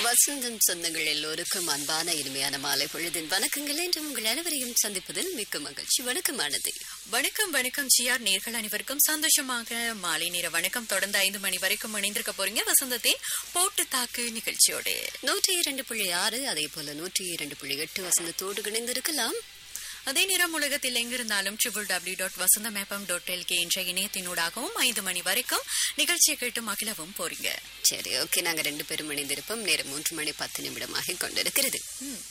வசந்தம் சொந்தங்கள் எல்லோருக்கும் அன்பான இனிமையான மாலை பொழுதின் வணக்கங்கள் என்று உங்கள் அனைவரையும் சந்திப்பதில் மிக்க மகிழ்ச்சி வணக்கமானது வணக்கம் வணக்கம் ஜிஆர் நேர்கள் அனைவருக்கும் சந்தோஷமாக மாலை நேர வணக்கம் தொடர்ந்து ஐந்து மணி வரைக்கும் இணைந்திருக்க போறீங்க வசந்தத்தின் போட்டு தாக்கு நிகழ்ச்சியோடு நூற்றி இரண்டு புள்ளி ஆறு அதே போல நூற்றி இரண்டு புள்ளி எட்டு வசந்தத்தோடு இணைந்திருக்கலாம் அதே நேரம் உலகத்தில் எங்கிருந்தாலும் triple W dot Vasantham FM dot LK என்ற இணையத்தினூடாகவும் ஐந்து மணி வரைக்கும் நிகழ்ச்சியை கேட்டு மகிழவும் போறீங்க சரி ஓகே நாங்க ரெண்டு பேரும் இணைந்திருப்போம் நேரம் மூன்று மணி பத்து நிமிடமாக கொண்டிருக்கிறது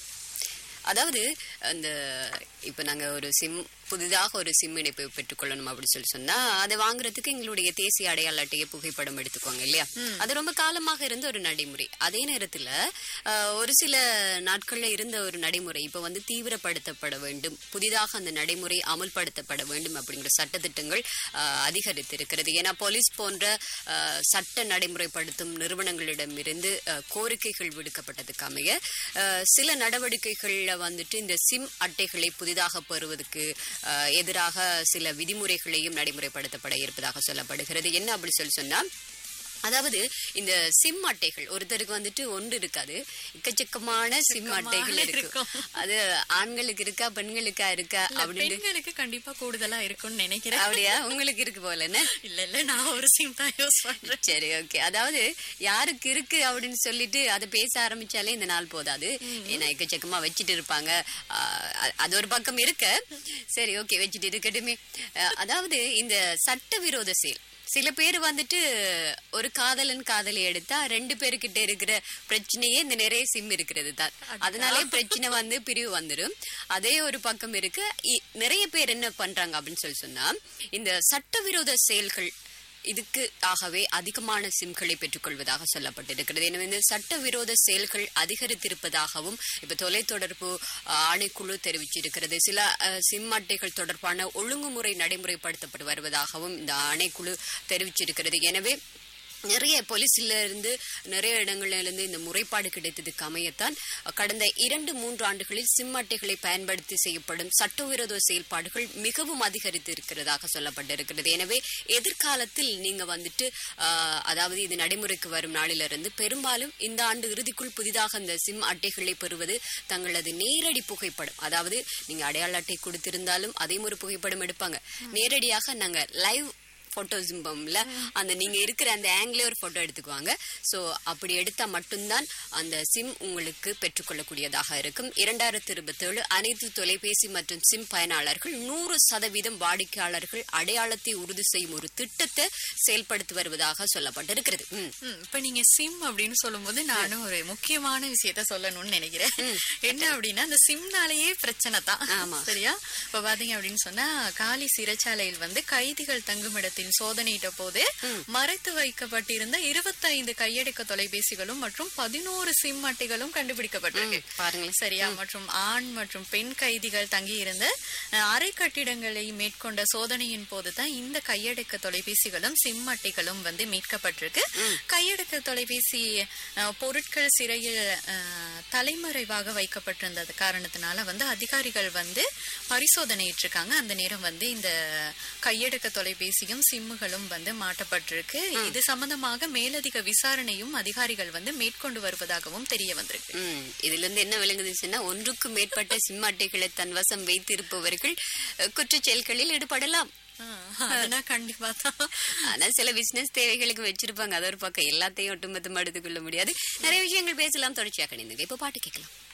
அதாவது அந்த இப்ப நாங்க ஒரு சிம் புதிதாக ஒரு சிம் இணைப்பை பெற்றுக்கொள்ளணும் அப்படின்னு சொல்லி சொன்னா அதை வாங்குறதுக்கு எங்களுடைய தேசிய அடையாள அட்டையை புகைப்படம் எடுத்துக்கோங்க இல்லையா அது ரொம்ப காலமாக இருந்த ஒரு நடைமுறை அதே நேரத்துல அஹ், ஒரு சில நாட்கள்ல இருந்த ஒரு நடைமுறை இப்ப வந்து தீவிரப்படுத்தப்பட வேண்டும் புதிதாக அந்த நடைமுறை அமல்படுத்தப்பட வேண்டும் அப்படிங்கிற சட்டத்திட்டங்கள் அஹ், அதிகரித்திருக்கிறது ஏன்னா போலீஸ் போன்ற அஹ், சட்ட நடைமுறைப்படுத்தும் நிறுவனங்களிடமிருந்து அஹ், கோரிக்கைகள் விடுக்கப்பட்டதுக்கு அமைய அஹ், சில நடவடிக்கைகள்ல வந்துட்டு இந்த சிம் அட்டைகளை புதிதாக பெறுவதற்கு அஹ், எதிராக சில விதிமுறைகளையும் நடைமுறைப்படுத்தப்பட இருப்பதாக சொல்லப்படுகிறது என்ன அப்படி சொல்லி சொன்னா அதாவது இந்த சிம் அட்டைகள் ஒருத்தருக்கு வந்துட்டு ஒன்று இருக்காது எக்கச்சக்கமான சிம் அட்டைகள் இருக்கு இருக்கும். அது ஆண்களுக்கு இருக்கா பெண்களுக்கா இருக்கா இல்ல, அப்படின்னு பெண்களுக்கு கண்டிப்பா கூடுதலா இருக்கும்னு நினைக்கிறேன் அப்படியா உங்களுக்கு இருக்கு போல என்ன இல்ல இல்ல நான் ஒரு சிம் தான் யூஸ் பண்றேன் சரி ஓகே அதாவது யாருக்கு இருக்கு அப்படின்னு சொல்லிட்டு அதை பேச ஆரம்பிச்சாலே இந்த நாள் போதாது ஏன்னா எக்கச்சக்கமா வச்சுட்டு இருப்பாங்க ஆஹ் அ- அது ஒரு பக்கம் இருக்க சரி ஓகே வச்சுட்டு இருக்கட்டுமே அஹ் அதாவது இந்த சட்டவிரோத செயல் சில பேர் வந்துட்டு ஒரு காதலன் காதலி எடுத்தா ரெண்டு பேருக்கிட்ட இருக்கிற பிரச்சனையே இந்த நிறைய சிம் இருக்கிறது தான் அதனாலே பிரச்சனை வந்து பிரிவு வந்துடும் அதே ஒரு பக்கம் இருக்கு இ- நிறைய பேர் என்ன பண்றாங்க அப்படின்னு சொல்லி சொன்னா இந்த சட்டவிரோத செயல்கள் இதுக்கு ஆகவே அதிகமான சிம்களை பெற்றுக்கொள்வதாக சொல்லப்பட்டிருக்கிறது எனவே இந்த சட்டவிரோத செயல்கள் அதிகரித்திருப்பதாகவும் இப்ப தொலைத்தொடர்பு அஹ், ஆணைக்குழு தெரிவிச்சிருக்கிறது சில அஹ், சிம் அட்டைகள் தொடர்பான ஒழுங்குமுறை நடைமுறைப்படுத்தப்பட்டு வருவதாகவும் இந்த ஆணைக்குழு தெரிவிச்சிருக்கிறது எனவே நிறைய போலீஸ்ல இருந்து நிறைய இடங்கள்ல இருந்து இந்த முறைப்பாடு கிடைத்ததுக்கு அமையத்தான் கடந்த இரண்டு மூன்று ஆண்டுகளில் சிம் அட்டைகளை பயன்படுத்தி செய்யப்படும் சட்டவிரோத செயல்பாடுகள் மிகவும் அதிகரித்து இருக்கிறதாக சொல்லப்பட்டிருக்கிறது எனவே எதிர்காலத்தில் நீங்க வந்துட்டு ஆஹ், அதாவது இது நடைமுறைக்கு வரும் நாளிலிருந்து பெரும்பாலும் இந்த ஆண்டு இறுதிக்குள் புதிதாக இந்த சிம் அட்டைகளை பெறுவது தங்களது நேரடி புகைப்படம் அதாவது நீங்க அடையாள அட்டை கொடுத்திருந்தாலும் அதையும் ஒரு புகைப்படம் எடுப்பாங்க நேரடியாக நாங்க லைவ் போட்டோ சிம்பம்ல அந்த நீங்க இருக்கிற அந்த ஆங்கிலே ஒரு போட்டோ எடுத்துக்குவாங்க சோ அப்படி எடுத்தா மட்டும்தான் அந்த சிம் உங்களுக்கு பெற்றுக்கொள்ளக்கூடியதாக இருக்கும் இரண்டாயிரத்தி இருபத்தி ஏழு அனைத்து தொலைபேசி மற்றும் சிம் பயனாளர்கள் நூறு சதவீதம் வாடிக்கையாளர்கள் அடையாளத்தை உறுதி செய்யும் ஒரு திட்டத்தை செயல்படுத்தி வருவதாக சொல்லப்பட்டிருக்கிறது ம். ம், இப்ப நீங்க சிம் அப்படின்னு சொல்லும்போது நானும் ஒரு முக்கியமான விஷயத்த சொல்லணும்னு நினைக்கிறேன் என்ன அப்படின்னா அந்த சிம்னாலேயே பிரச்சனை தான் ஆமா. சரியா இப்ப பாத்தீங்க அப்படின்னு சொன்னா காலி சிறைச்சாலையில் வந்து கைதிகள் தங்குமிடத்தில் சோதனையிட்ட போது மறைத்து வைக்கப்பட்டிருந்த இருபத்தைந்து கையடக்க தொலைபேசிகளும் மற்றும் பதினோரு சிம் அட்டைகளும் கண்டுபிடிக்கப்பட்டிருக்கு பாருங்களேன் சரியா மற்றும் ஆண் மற்றும் பெண் கைதிகள் தங்கியிருந்த அஹ், அறை கட்டிடங்களை மேற்கொண்ட சோதனையின் போதுதான் இந்த கையடக்க தொலைபேசிகளும் சிம் அட்டைகளும் வந்து மீட்கப்பட்டிருக்கு கையடக்க தொலைபேசி அஹ், பொருட்கள் சிறையில் அஹ், தலைமறைவாக வைக்கப்பட்டிருந்தது காரணத்தினால வந்து அதிகாரிகள் வந்து பரிசோதனையிட்டிருக்காங்க அந்த நேரம் வந்து இந்த கையடக்க தொலைபேசியும் சிம்முகளும் வந்து மாட்டப்பட்டிருக்கு இது சம்பந்தமாக மேலதிக விசாரணையும் அதிகாரிகள் வந்து மேற்கொண்டு வருவதாகவும் தெரிய வந்திருக்கு ம், இதுல இருந்து என்ன விளங்குதுச்சுன்னா ஒன்றுக்கும் மேற்பட்ட சிம் அட்டைகளை தன் வசம் வைத்திருப்பவர்கள் அஹ், குற்றச் செயல்களில் ஈடுபடலாம் ஆஹ், அதெல்லாம் கண்டிப்பா தான் ஆனா சில பிசினஸ் தேவைகளுக்கு வச்சிருப்பாங்க அது ஒரு பக்கம் எல்லாத்தையும் ஒட்டுமொத்தமா எடுத்துக்கொள்ள முடியாது நிறைய விஷயங்கள் பேசலாம் தொடர்ச்சியாக இணைந்துங்க இப்ப பாட்டு கேட்கலாம்